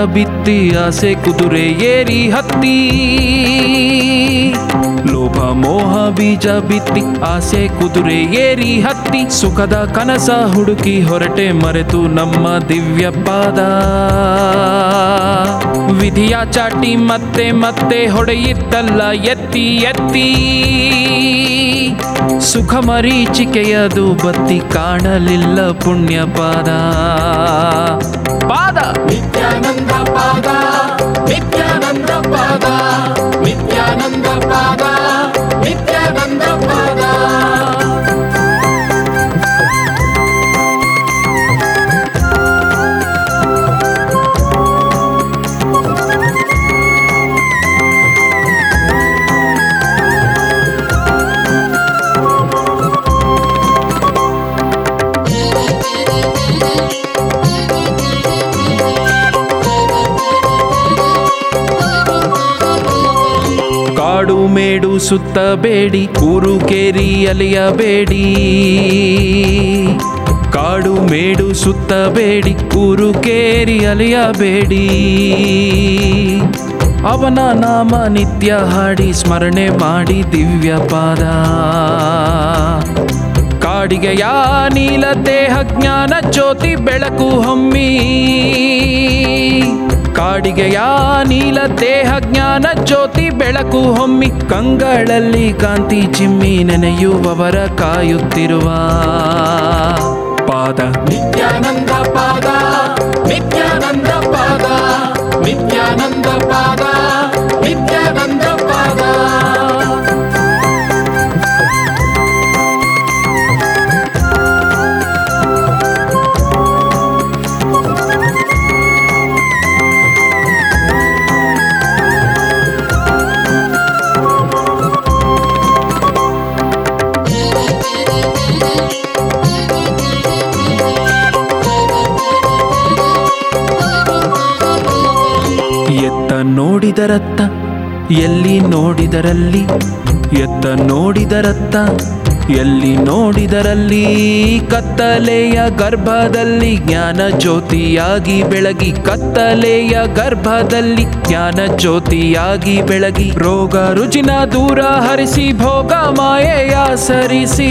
ಬಿತ್ತಿ ಆಸೆ ಕುದುರೆ ಏರಿ ಹತ್ತಿ ಲೋಭ ಮೋಹ ಬೀಜ ಬಿತ್ತಿ ಆಸೆ ಕುದುರೆ ಏರಿ ಹತ್ತಿ ಸುಖದ ಕನಸ ಹುಡುಕಿ ಹೊರಟೆ ಮರೆತು ನಮ್ಮ ದಿವ್ಯ ಪಾದ ವಿಧಿಯ ಚಾಟಿ ಮತ್ತೆ ಮತ್ತೆ ಹೊಡೆಯಿತ್ತಲ್ಲ ಎತ್ತಿ ಎತ್ತಿ ಸುಖ ಮರೀಚಿಕೆಯದು ಬತ್ತಿ ಕಾಣಲಿಲ್ಲ ಪುಣ್ಯ ಪಾದ ಪಾದ ನಿತ್ಯಾನಂದ ಪಾದ ನಿತ್ಯಾನಂದ ಪಾದ ನಿತ್ಯಾನಂದ ಪಾದ ನಿತ್ಯಾನಂದ ಪಾದ ಕಾಡು ಮೇಡು ಸುತ್ತಬೇಡಿ ಊರು ಕೇರಿ ಅಲಿಯಬೇಡಿ ಕಾಡು ಮೇಡು ಸುತ್ತಬೇಡಿ ಊರು ಕೇರಿ ಅಲಿಯಬೇಡಿ ಅವನ ನಾಮ ನಿತ್ಯ ಹಾಡಿ ಸ್ಮರಣೆ ಮಾಡಿ ದಿವ್ಯ ಪಾದ ಕಾಡಿಗೆ ಯಾ ನೀಲ ದೇಹ ಜ್ಞಾನ ಜ್ಯೋತಿ ಬೆಳಕು ಹೊಮ್ಮಿ ಕಾಡಿಗೆ ಯಾ ನೀಲ ದೇಹ ಜ್ಞಾನ ಜ್ಯೋತಿ ಬೆಳಕು ಹೊಮ್ಮಿ ಕಂಗಳಲ್ಲಿ ಕಾಂತಿ ಚಿಮ್ಮಿ ನೆನೆಯುವವರ ಕಾಯುತ್ತಿರುವ ಪಾದ ನಿತ್ಯಾನಂದ ಪಾದ ನಿತ್ಯಾನಂದ ಪಾದ ನಿತ್ಯಾನಂದ ಪಾದ ನಿತ್ಯಾನಂದ ಪಾದ ಎತ್ತ ನೋಡಿದರತ್ತ ಎಲ್ಲಿ ನೋಡಿದರಲ್ಲಿ ಎತ್ತ ನೋಡಿದರತ್ತ ಎಲ್ಲಿ ನೋಡಿದರಲ್ಲಿ ಕತ್ತಲೆಯ ಗರ್ಭದಲ್ಲಿ ಜ್ಞಾನ ಜ್ಯೋತಿಯಾಗಿ ಬೆಳಗಿ ಕತ್ತಲೆಯ ಗರ್ಭದಲ್ಲಿ ಜ್ಞಾನ ಜ್ಯೋತಿಯಾಗಿ ಬೆಳಗಿ ರೋಗ ರುಜಿನ ದೂರ ಹರಿಸಿ ಭೋಗ ಮಾಯೆಯ ಸರಿಸಿ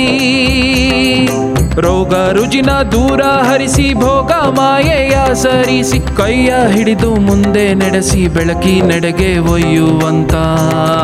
ರೋಗ ರುಜಿನ ದೂರ ಹರಿಸಿ ಭೋಗ ಮಾಯೆಯ ಸರಿಸಿ ಕೈಯ ಹಿಡಿದು ಮುಂದೆ ನಡೆಸಿ ಬೆಳಕಿ ನಡೆಗೆ ಒಯ್ಯುವಂತ